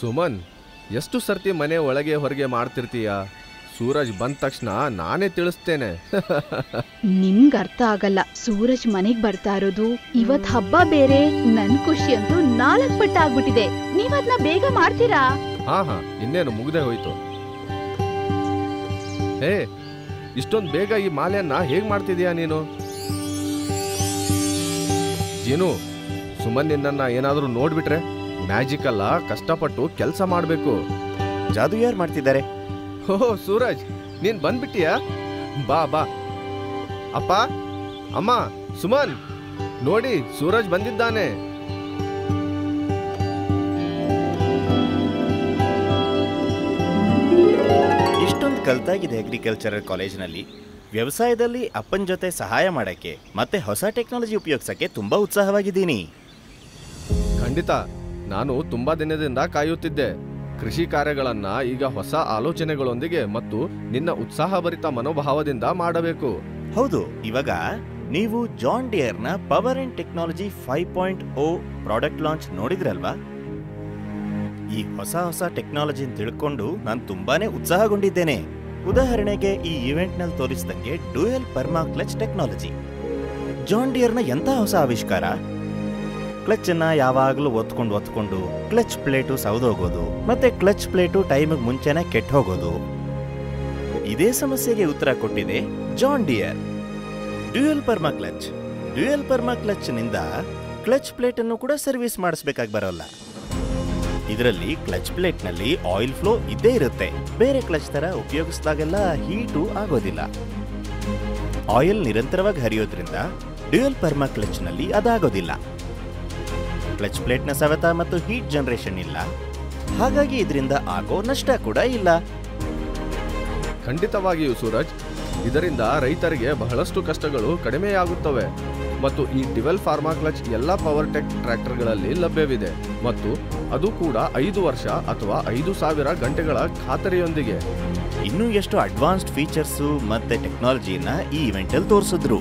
ಸುಮನ್ ಎಷ್ಟು ಸರ್ತಿ ಮನೆ ಒಳಗೆ ಹೊರಗೆ ಮಾಡ್ತಿರ್ತೀಯ ಸೂರಜ್ ಬಂದ ತಕ್ಷಣ ನಾನೇ ತಿಳಿಸ್ತೇನೆ ನಿಮ್ಗ್ ಅರ್ಥ ಆಗಲ್ಲ ಸೂರಜ್ ಮನೆಗ್ ಬರ್ತಾ ಇರೋದು ಇವತ್ ಹಬ್ಬ ಬೇರೆ ನನ್ ಖುಷಿ ಅಂತೂ ನಾಲ್ಕ್ ಪಟ್ಟ ಆಗ್ಬಿಟ್ಟಿದೆ ನೀವ್ ಅದ್ನ ಬೇಗ ಮಾಡ್ತೀರಾ ಹಾ ಹಾ ಇನ್ನೇನು ಮುಗ್ದೆ ಹೋಯ್ತು ಹೇ ಇಷ್ಟೊಂದು ಬೇಗ ಈ ಮಾಲೆಯನ್ನ ಹೇಗ್ ಮಾಡ್ತಿದೀಯ ನೀನು ಜೀನು ಸುಮನ್ ನಿನ್ನನ್ನ ಏನಾದ್ರೂ ನೋಡ್ಬಿಟ್ರೆ ಮ್ಯಾಜಿಕ್ ಅಲ್ಲ ಕಷ್ಟಪಟ್ಟು ಕೆಲಸ ಮಾಡ್ಬೇಕು ಜಾದು ಯಾರು ಮಾಡ್ತಿದ್ದಾರೆ ಓಹೋ ಸೂರಜ್ ನೀನ್ ಬಂದ್ಬಿಟ್ಟಿಯಾ ಬಾ ಬಾ ಅಪ್ಪ ಅಮ್ಮ ಸುಮನ್ ನೋಡಿ ಸೂರಜ್ ಬಂದಿದ್ದಾನೆ ಇಷ್ಟೊಂದು ಕಲ್ತಾಗಿದೆ ಅಗ್ರಿಕಲ್ಚರಲ್ ಕಾಲೇಜಿನಲ್ಲಿ ವ್ಯವಸಾಯದಲ್ಲಿ ಅಪ್ಪನ ಜೊತೆ ಸಹಾಯ ಮಾಡಕ್ಕೆ ಮತ್ತೆ ಹೊಸ ಟೆಕ್ನಾಲಜಿ ಉಪಯೋಗಿಸಕ್ಕೆ ತುಂಬಾ ಉತ್ಸಾಹವಾಗಿದ್ದೀನಿ ಖಂಡಿತ ನಾನು ತುಂಬಾ ದಿನದಿಂದ ಕಾಯುತ್ತಿದ್ದೆ ಕೃಷಿ ಕಾರ್ಯಗಳನ್ನ ಈಗ ಹೊಸ ಆಲೋಚನೆಗಳೊಂದಿಗೆ ಮತ್ತು ನಿನ್ನ ಉತ್ಸಾಹಭರಿತ ಮನೋಭಾವದಿಂದ ಮಾಡಬೇಕು ಹೌದು ಇವಾಗ ನೀವು ಜಾನ್ ಡಿಯರ್ನ power and technology five point O product launch ನೋಡಿದ್ರಲ್ವಾ ಈ ಹೊಸ ಹೊಸ ಟೆಕ್ನಾಲಜಿ ತಿಳ್ಕೊಂಡು ನಾನು ತುಂಬಾನೇ ಉತ್ಸಾಹಗೊಂಡಿದ್ದೇನೆ ಉದಾಹರಣೆಗೆ ಈ ಇವೆಂಟ್ನಲ್ಲಿ ತೋರಿಸಿದಂಗೆ dual perma clutch technology John ಡಿಯರ್ನ ಎಂಥ ಹೊಸ ಆವಿಷ್ಕಾರ ಕ್ಲಚ್ ಅನ್ನ ಯಾವಾಗಲೂ ಒತ್ಕೊಂಡು ಒತ್ಕೊಂಡು ಕ್ಲಚ್ ಪ್ಲೇಟು ಸೌದೋಗೋದು ಮತ್ತೆ ಕ್ಲಚ್ ಪ್ಲೇಟು ಟೈಮಿಗೆ ಮುಂಚೆನೆ ಕೆಟ್ಟ ಹೋಗೋದು ಇದೇ ಸಮಸ್ಯೆಗೆ ಉತ್ತರ ಕೊಟ್ಟಿದೆ John Deere dual perma clutch dual perma clutch ನಿಂದ ಕ್ಲಚ್ ಪ್ಲೇಟ್ ಅನ್ನು ಕೂಡ ಸರ್ವಿಸ್ ಮಾಡಿಸ್ಬೇಕಾಗಿ ಬರೋಲ್ಲ ಇದರಲ್ಲಿ ಕ್ಲಚ್ ಪ್ಲೇಟ್ ನಲ್ಲಿ ಆಯಿಲ್ ಫ್ಲೋ ಇದ್ದೇ ಇರುತ್ತೆ ಬೇರೆ ಕ್ಲಚ್ ತರ ಉಪಯೋಗಿಸಿದಾಗೆಲ್ಲ ಹೀಟು ಆಗೋದಿಲ್ಲ ಆಯಿಲ್ ನಿರಂತರವಾಗಿ ಹರಿಯೋದ್ರಿಂದ ಡ್ಯೂಯಲ್ ಪರ್ಮಾ ಕ್ಲಚ್ ನಲ್ಲಿ ಅದಾಗೋದಿಲ್ಲ ಕ್ಲಚ್ ಪ್ಲೇಟ್ನ ಸವೆತ ಮತ್ತು ಹೀಟ್ ಜನರೇಷನ್ ಇಲ್ಲ ಹಾಗಾಗಿ ಇದರಿಂದ ಆಗೋ ನಷ್ಟ ಕೂಡ ಇಲ್ಲ ಖಂಡಿತವಾಗಿಯೂ ಸೂರಜ್ ಇದರಿಂದ ರೈತರಿಗೆ ಬಹಳಷ್ಟು ಕಷ್ಟಗಳು ಕಡಿಮೆಯಾಗುತ್ತವೆ ಮತ್ತು ಈ ಡಿವೆಲ್ ಫಾರ್ಮಾ ಕ್ಲಚ್ ಎಲ್ಲ ಪವರ್ ಟೆಕ್ ಟ್ರ್ಯಾಕ್ಟರ್ಗಳಲ್ಲಿ ಲಭ್ಯವಿದೆ ಮತ್ತು ಅದು ಕೂಡ ಐದು ವರ್ಷ ಅಥವಾ ಐದು ಸಾವಿರ ಗಂಟೆಗಳ ಖಾತರಿಯೊಂದಿಗೆ ಇನ್ನೂ ಎಷ್ಟು ಅಡ್ವಾನ್ಸ್ಡ್ ಫೀಚರ್ಸು ಮತ್ತೆ ಟೆಕ್ನಾಲಜಿನ ಈ ಇವೆಂಟಲ್ಲಿ ತೋರಿಸಿದ್ರು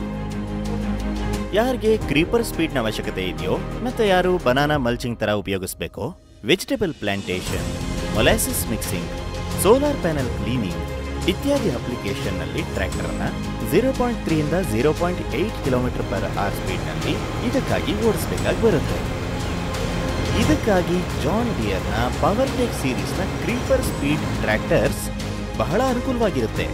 ಯಾರಿಗೆ ಕ್ರೀಪರ್ ಸ್ಪೀಡ್ನ ಅವಶ್ಯಕತೆ ಇದೆಯೋ ಮತ್ತೆ ಯಾರು ಬನಾನಾ ಮಲ್ಚಿಂಗ್ ತರ ಉಪಯೋಗಿಸಬೇಕೋ vegetable plantation molasses mixing solar panel cleaning ಇತ್ಯಾದಿ ಅಪ್ಲಿಕೇಶನ್ ನಲ್ಲಿ ಟ್ರ್ಯಾಕ್ಟರ್ ಅನ್ನ ಜೀರೋ ಪಾಯಿಂಟ್ ತ್ರೀ ಇಂದ zero point eight kilometre per hour speed ನಲ್ಲಿ ಇದಕ್ಕಾಗಿ ಓಡಿಸಬೇಕಾಗಿ ಬರುತ್ತೆ ಇದಕ್ಕಾಗಿ ಜಾನ್ ಡಿಯರ್ನ ಪವರ್ ಟೆಕ್ ಸೀರೀಸ್ನ ಕ್ರೀಪರ್ ಸ್ಪೀಡ್ ಟ್ರ್ಯಾಕ್ಟರ್ಸ್ ಬಹಳ ಅನುಕೂಲವಾಗಿರುತ್ತೆ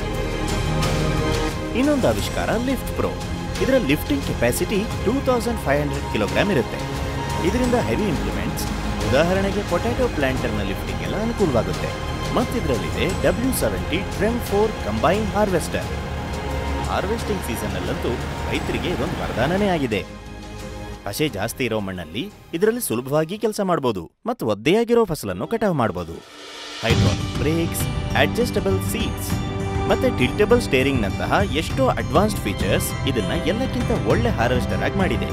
ಇನ್ನೊಂದು ಆವಿಷ್ಕಾರ ಲಿಫ್ಟ್ ಪ್ರೋ ಇದರ lifting capacity two thousand five hundred kilogram ಇರುತ್ತೆ ಇದರಿಂದ ಹೆವಿ ಇಂಪ್ಲಿಮೆಂಟ್ಸ್ ಉದಾಹರಣೆಗೆ ಪೊಟ್ಯಾಟೊ ಪ್ಲಾಂಟರ್ನ ಲಿಫ್ಟಿಂಗ್ ಎಲ್ಲ ಅನುಕೂಲವಾಗುತ್ತೆ ಮತ್ತಿದರಲ್ಲಿದೆ W seventy TREM four combine harvester harvesting season ಅಲ್ಲಂತೂ ರೈತರಿಗೆ ಇದೊಂದು ವರದಾನನೇ ಆಗಿದೆ ಹಸೆ ಜಾಸ್ತಿ ಇರೋ ಮಣ್ಣಲ್ಲಿ ಇದರಲ್ಲಿ ಸುಲಭವಾಗಿ ಕೆಲಸ ಮಾಡಬಹುದು ಮತ್ತು ಒದ್ದೆಯಾಗಿರೋ ಫಸಲನ್ನು ಕಟಾವು ಮಾಡಬಹುದು ಹೈಡ್ರಾಲಿಕ್ ಬ್ರೇಕ್ಸ್ ಅಡ್ಜಸ್ಟಬಲ್ ಸೀಟ್ಸ್ ಮತ್ತೆ ಟಿಲ್ಟಬಲ್ ಸ್ಟೇರಿಂಗ್ ನಂತಹ ಎಷ್ಟೋ ಅಡ್ವಾನ್ಸ್ಡ್ ಫೀಚರ್ಸ್ ಇದನ್ನ ಎಲ್ಲಕ್ಕಿಂತ ಒಳ್ಳೆ ಹಾರ್ವೆಸ್ಟರ್ ಆಗಿ ಮಾಡಿದೆ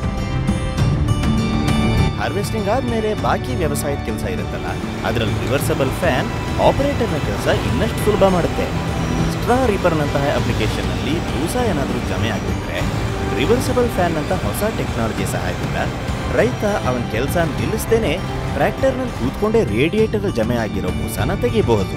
ಹಾರ್ವೆಸ್ಟಿಂಗ್ ಆದ್ಮೇಲೆ ಬಾಕಿ ವ್ಯವಸಾಯದ ಕೆಲಸ ಇರುತ್ತಲ್ಲ ಅದರಲ್ಲಿ ರಿವರ್ಸಬಲ್ ಫ್ಯಾನ್ ಆಪರೇಟರ್ನ ಕೆಲಸ ಇನ್ನಷ್ಟು ಸುಲಭ ಮಾಡುತ್ತೆ ಸ್ಟ್ರಾ ರೀಪರ್ನಂತಹ ಅಪ್ಲಿಕೇಶನ್ ನಲ್ಲಿ ಭೂಸ ಏನಾದರೂ ಜಮೆ ಆಗಿಬಿಟ್ರೆ ರಿವರ್ಸಬಲ್ ಫ್ಯಾನ್ ಅಂತ ಹೊಸ ಟೆಕ್ನಾಲಜಿ ಸಹಾಯದಿಂದ ರೈತ ಅವನ ಕೆಲಸ ನಿಲ್ಲಿಸ್ದೇನೆ ಟ್ರ್ಯಾಕ್ಟರ್ನಲ್ಲಿ ಕೂತ್ಕೊಂಡೇ ರೇಡಿಯೇಟರ್ ಜಮೆ ಆಗಿರೋ ಭೂಸಾನ ತೆಗಿಬಹುದು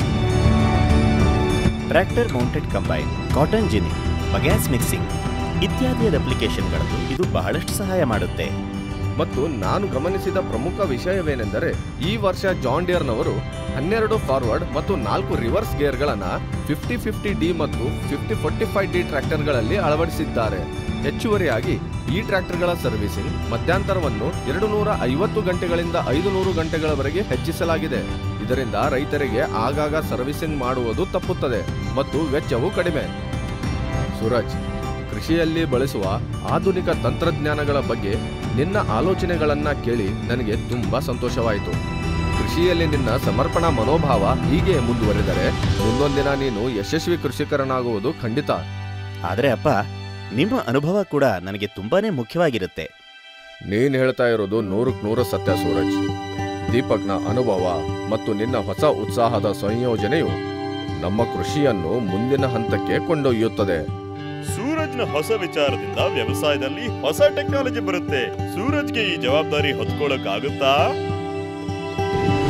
tractor mounted combine cotton ginning bagasse mixing ಇತ್ಯಾದಿಯಾದ ಅಪ್ಲಿಕೇಶನ್ಗಳನ್ನು ಇದು ಬಹಳಷ್ಟು ಸಹಾಯ ಮಾಡುತ್ತೆ ಮತ್ತು ನಾನು ಗಮನಿಸಿದ ಪ್ರಮುಖ ವಿಷಯವೇನೆಂದರೆ ಈ ವರ್ಷ ಜಾನ್ ಡಿಯರ್ನವರು ಹನ್ನೆರಡು ಫಾರ್ವರ್ಡ್ ಮತ್ತು ನಾಲ್ಕು ರಿವರ್ಸ್ ಗೇರ್ಗಳನ್ನ ಫಿಫ್ಟಿ ಫಿಫ್ಟಿ ಡಿ ಮತ್ತು ಫಿಫ್ಟಿ ಫೋರ್ಟಿ ಫೈವ್ ಡಿ ಟ್ರ್ಯಾಕ್ಟರ್ಗಳಲ್ಲಿ ಅಳವಡಿಸಿದ್ದಾರೆ ಹೆಚ್ಚುವರಿಯಾಗಿ ಈ ಟ್ರ್ಯಾಕ್ಟರ್ಗಳ ಸರ್ವಿಸಿಂಗ್ ಮಧ್ಯಂತರವನ್ನು ಎರಡು ನೂರ ಐವತ್ತು ಗಂಟೆಗಳಿಂದ ಐದು ನೂರು ಗಂಟೆಗಳವರೆಗೆ ಹೆಚ್ಚಿಸಲಾಗಿದೆ ಇದರಿಂದ ರೈತರಿಗೆ ಆಗಾಗ ಸರ್ವಿಸಿಂಗ್ ಮಾಡುವುದು ತಪ್ಪುತ್ತದೆ ಮತ್ತು ವೆಚ್ಚವು ಕಡಿಮೆ ಸೂರಜ್ ಕೃಷಿಯಲ್ಲಿ ಬಳಸುವ ಆಧುನಿಕ ತಂತ್ರಜ್ಞಾನಗಳ ಬಗ್ಗೆ ನಿನ್ನ ಆಲೋಚನೆಗಳನ್ನ ಕೇಳಿ ನನಗೆ ತುಂಬಾ ಸಂತೋಷವಾಯಿತು ಕೃಷಿಯಲ್ಲಿ ನಿನ್ನ ಸಮರ್ಪಣಾ ಮನೋಭಾವ ಹೀಗೆ ಮುಂದುವರೆದರೆ ಮುಂದೊಂದಿನ ನೀನು ಯಶಸ್ವಿ ಕೃಷಿಕರನಾಗುವುದು ಖಂಡಿತ ಆದರೆ ಅಪ್ಪ ನಿಮ್ಮ ಅನುಭವ ಕೂಡ ನನಗೆ ತುಂಬಾನೇ ಮುಖ್ಯವಾಗಿರುತ್ತೆ ನೀನ್ ಹೇಳ್ತಾ ಇರೋದು ನೂರಕ್ ನೂರು ಸತ್ಯ ಸೂರಜ್ ದೀಪಕ್ನ ಅನುಭವ ಮತ್ತು ನಿನ್ನ ಹೊಸ ಉತ್ಸಾಹದ ಸಂಯೋಜನೆಯು ನಮ್ಮ ಕೃಷಿಯನ್ನು ಮುಂದಿನ ಹಂತಕ್ಕೆ ಕೊಂಡೊಯ್ಯುತ್ತದೆ ಸೂರಜ್ನ ಹೊಸ ವಿಚಾರದಿಂದ ವ್ಯವಸಾಯದಲ್ಲಿ ಹೊಸ ಟೆಕ್ನಾಲಜಿ ಬರುತ್ತೆ ಸೂರಜ್ಗೆ ಈ ಜವಾಬ್ದಾರಿ ಹೊತ್ಕೊಳ್ಳೋಕ್ಕಾಗುತ್ತಾ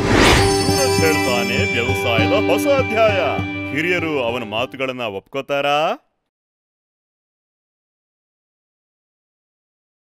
ಹೇಳ್ತಾನೆ ವ್ಯವಸಾಯದ ಹೊಸ ಅಧ್ಯಾಯ ಹಿರಿಯರು ಅವನ ಮಾತುಗಳನ್ನ ಒಪ್ಕೋತಾರಾ